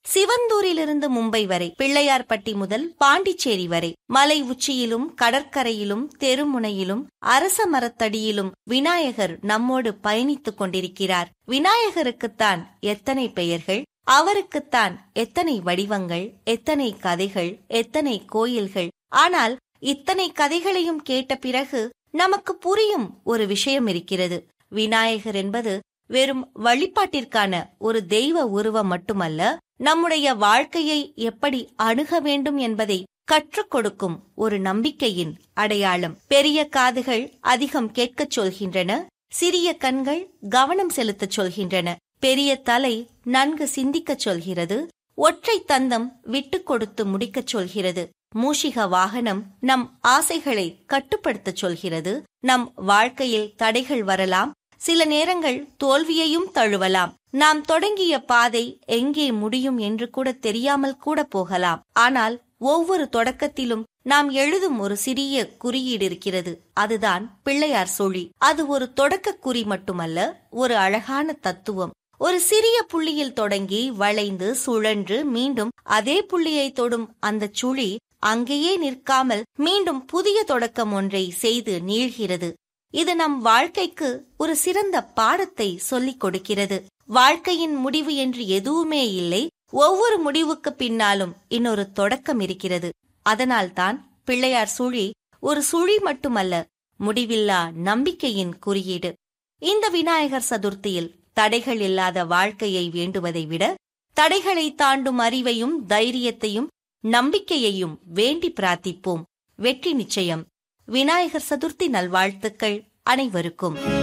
சிவந்தூரிலிருந்து மும்பை வரை பிள்ளையார்பட்டி முதல் பாண்டிச்சேரி வரை மலை உச்சியிலும் கடற்கரையிலும் தெருமுனையிலும் அரச மரத்தடியிலும் விநாயகர் நம்மோடு பயணித்துக் கொண்டிருக்கிறார் விநாயகருக்குத்தான் எத்தனை பெயர்கள் அவருக்குத்தான் எத்தனை வடிவங்கள் எத்தனை கதைகள் எத்தனை கோயில்கள் ஆனால் இத்தனை கதைகளையும் கேட்ட பிறகு நமக்கு புரியும் ஒரு விஷயம் இருக்கிறது விநாயகர் என்பது வெறும் வழிபாட்டிற்கான ஒரு தெய்வ உருவம் மட்டுமல்ல நம்முடைய வாழ்க்கையை எப்படி அணுக வேண்டும் என்பதை கற்றுக் கொடுக்கும் ஒரு நம்பிக்கையின் அடையாளம் பெரிய காதுகள் அதிகம் கேட்கச் சொல்கின்றன சிறிய கண்கள் கவனம் செலுத்தச் சொல்கின்றன பெரிய தலை நன்கு சிந்திக்கச் சொல்கிறது ஒற்றை தந்தம் விட்டுக் கொடுத்து முடிக்கச் சொல்கிறது மூஷிக வாகனம் நம் ஆசைகளை கட்டுப்படுத்தச் சொல்கிறது நம் வாழ்க்கையில் தடைகள் வரலாம் சில நேரங்கள் தோல்வியையும் தழுவலாம் நாம் தொடங்கிய பாதை எங்கே முடியும் என்று கூட தெரியாமல் கூட போகலாம் ஆனால் ஒவ்வொரு தொடக்கத்திலும் நாம் எழுதும் ஒரு சிறிய குறியீடு இருக்கிறது அதுதான் பிள்ளையார் சுழி அது ஒரு தொடக்க குறி மட்டுமல்ல ஒரு அழகான தத்துவம் ஒரு சிறிய புள்ளியில் தொடங்கி வளைந்து சுழன்று மீண்டும் அதே புள்ளியை தொடும் அந்த சுழி அங்கேயே நிற்காமல் மீண்டும் புதிய தொடக்கம் ஒன்றை செய்து நீள்கிறது இது நம் வாழ்க்கைக்கு ஒரு சிறந்த பாடத்தை சொல்லிக் கொடுக்கிறது வாழ்க்கையின் முடிவு என்று எதுவுமே இல்லை ஒவ்வொரு முடிவுக்கு பின்னாலும் இன்னொரு தொடக்கம் இருக்கிறது அதனால்தான் பிள்ளையார் சுழி ஒரு சுழி மட்டுமல்ல முடிவில்லா நம்பிக்கையின் குறியீடு இந்த விநாயகர் சதுர்த்தியில் தடைகள் இல்லாத வாழ்க்கையை வேண்டுவதை விட தடைகளை தாண்டும் அறிவையும் தைரியத்தையும் நம்பிக்கையையும் வேண்டி பிரார்த்திப்போம் வெற்றி நிச்சயம் விநாயகர் சதுர்த்தி நல்வாழ்த்துக்கள் அனைவருக்கும்